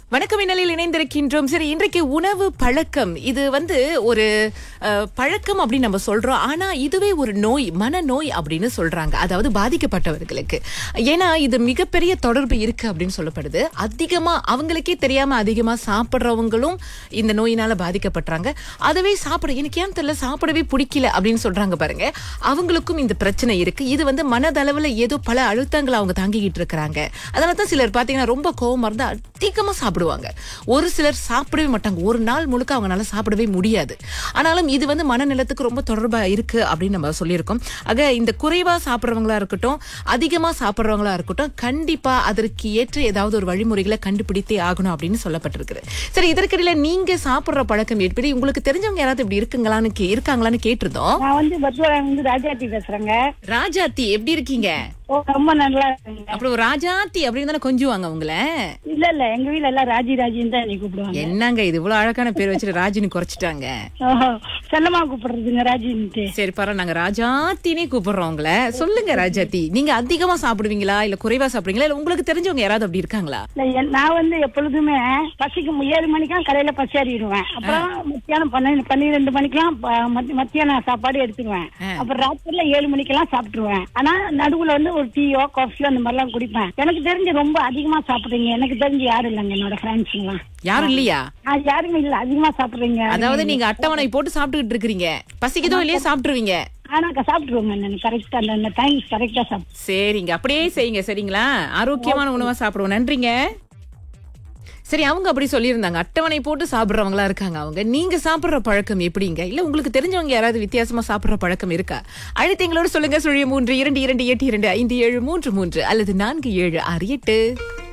வணக்கம் இந்நிலையில் இணைந்திருக்கின்றோம் சரி இன்றைக்கு உணவு பழக்கம் இது வந்து ஒரு அஹ், பழக்கம் அப்படின்னு நம்ம சொல்றோம் ஆனா இதுவே ஒரு நோய் மனநோய் அப்படின்னு சொல்றாங்க அதாவது பாதிக்கப்பட்டவர்களுக்கு ஏன்னா இது மிகப்பெரிய தொடர்பு இருக்கு அப்படின்னு சொல்லப்படுது அதிகமா அவங்களுக்கே தெரியாம அதிகமா சாப்பிடுறவங்களும் இந்த நோயினால பாதிக்கப்படுறாங்க அதுவே சாப்பிட எனக்கு ஏன் தெரியல சாப்பிடவே பிடிக்கல அப்படின்னு சொல்றாங்க பாருங்க அவங்களுக்கும் இந்த பிரச்சனை இருக்கு இது வந்து மனதளவுல ஏதோ பல அழுத்தங்களை அவங்க தாங்கிக்கிட்டு இருக்கிறாங்க அதனால தான் சிலர் பாத்தீங்கன்னா ரொம்ப கோவமா இருந்தா அதிகமா சாப்பிடுவாங்க ஒரு சிலர் சாப்பிடவே மாட்டாங்க ஒரு நாள் முழுக்க அவங்களால சாப்பிடவே முடியாது ஆனாலும் இது வந்து மனநிலத்துக்கு ரொம்ப தொடர்பா இருக்கு அப்படின்னு நம்ம சொல்லியிருக்கோம் ஆக இந்த குறைவா சாப்பிடுறவங்களா இருக்கட்டும் அதிகமா சாப்பிடுறவங்களா இருக்கட்டும் கண்டிப்பா அதற்கு ஏற்ற ஏதாவது ஒரு வழிமுறைகளை கண்டுபிடித்தே ஆகணும் அப்படின்னு சொல்லப்பட்டிருக்கு சரி இதற்கிடையில நீங்க சாப்பிடுற பழக்கம் எப்படி உங்களுக்கு தெரிஞ்சவங்க யாராவது இப்படி இருக்குங்களான்னு கே- இருக்காங்களான்னு கேட்டிருந்தோம் நான் வந்து பத்வராயன் வந்து ராஜாத்தி பேசுறேங்க ராஜாத்தி எப்படி இருக்கீங்க ஓ ரொம்ப நல்லா இருக்குங்க அப்புறம் ராஜாத்தி அப்படின்னு தானே கொஞ்சுவாங்க உங்களை இல்ல இல்ல எங்க வீட்ல எல்லாம் ராஜி ராஜின்னு தான் என்னை கூப்பிடுவாங்க என்னங்க இது இவ்வளவு அழகான பேர் வச்சுட்டு ராஜினி குறைச்சிட்டாங்க ஓஹோ செல்லமா கூப்பிடுறதுங்க ராஜின்ட்டு சரி பரவாயில்ல நாங்க ராஜாத்தினே கூப்பிடுறோம் உங்களை சொல்லுங்க ராஜாத்தி நீங்க அதிகமா சாப்பிடுவீங்களா இல்ல குறைவா சாப்பிடுவீங்களா இல்ல உங்களுக்கு தெரிஞ்சவங்க யாராவது அப்படி இருக்காங்களா இல்ல, என்- நான் வந்து எப்பொழுதுமே பசிக்கு மு- ஏழு மணிக்கெல்லாம் கடையில பசியாறிடுவேன் அப்புறம் மத்தியானம் பன்னெண்டு பன்னிரெண்டு மணிக்கெல்லாம் ப- மத்தி- மத்தியான சாப்பாடு எடுத்துருவேன் அப்புறம் ராத்திரில ஏழு மணிக்கெல்லாம் சாப்பிட்டுருவேன் ஆனா நடுவுல வந்து ஒரு டீயோ காஃபியோ அந்த மாதிரிலாம் குடிப்பேன் எனக்கு தெரிஞ்சு ரொம்ப அதிகமா சாப்பிடுறீங்க எனக்கு தெரிஞ்சு யாரும் இல்லைங்க என்னோட ஃப்ரெண்ட்ஸ் எல்லாம் யாரும் இல்லையா அது யாருமே இல்ல அதிகமா சாப்பிடுறீங்க அதாவது நீங்க அட்டவணை போட்டு சாப்பிட்டுக்கிட்டு இருக்கீங்க பசிக்குதோ இல்லையா சாப்பிட்டுருவீங்க ஆனா சாப்பிட்டுருவோங்க நான் கரெக்டா அந்த டைம் கரெக்டா சாப்பிட்டு சரிங்க அப்படியே செய்யுங்க சரிங்களா ஆரோக்கியமான உணவா சாப்பிடுவோம் நன்றிங்க சரி அவங்க அப்படி சொல்லியிருந்தாங்க அட்டவணை போட்டு சாப்பிடுறவங்களா இருக்காங்க அவங்க நீங்க சாப்பிடுற பழக்கம் எப்படிங்க இல்ல உங்களுக்கு தெரிஞ்சவங்க யாராவது வித்தியாசமா சாப்பிடுற பழக்கம் இருக்கா அழைத்து எங்களோட சொல்லுங்க சுழிய மூன்று இரண்டு இரண்டு எட்டு இரண்டு ஐந்து ஏழு மூன்று மூன்று அல்லது நான்கு ஏழு ஆறு எட்டு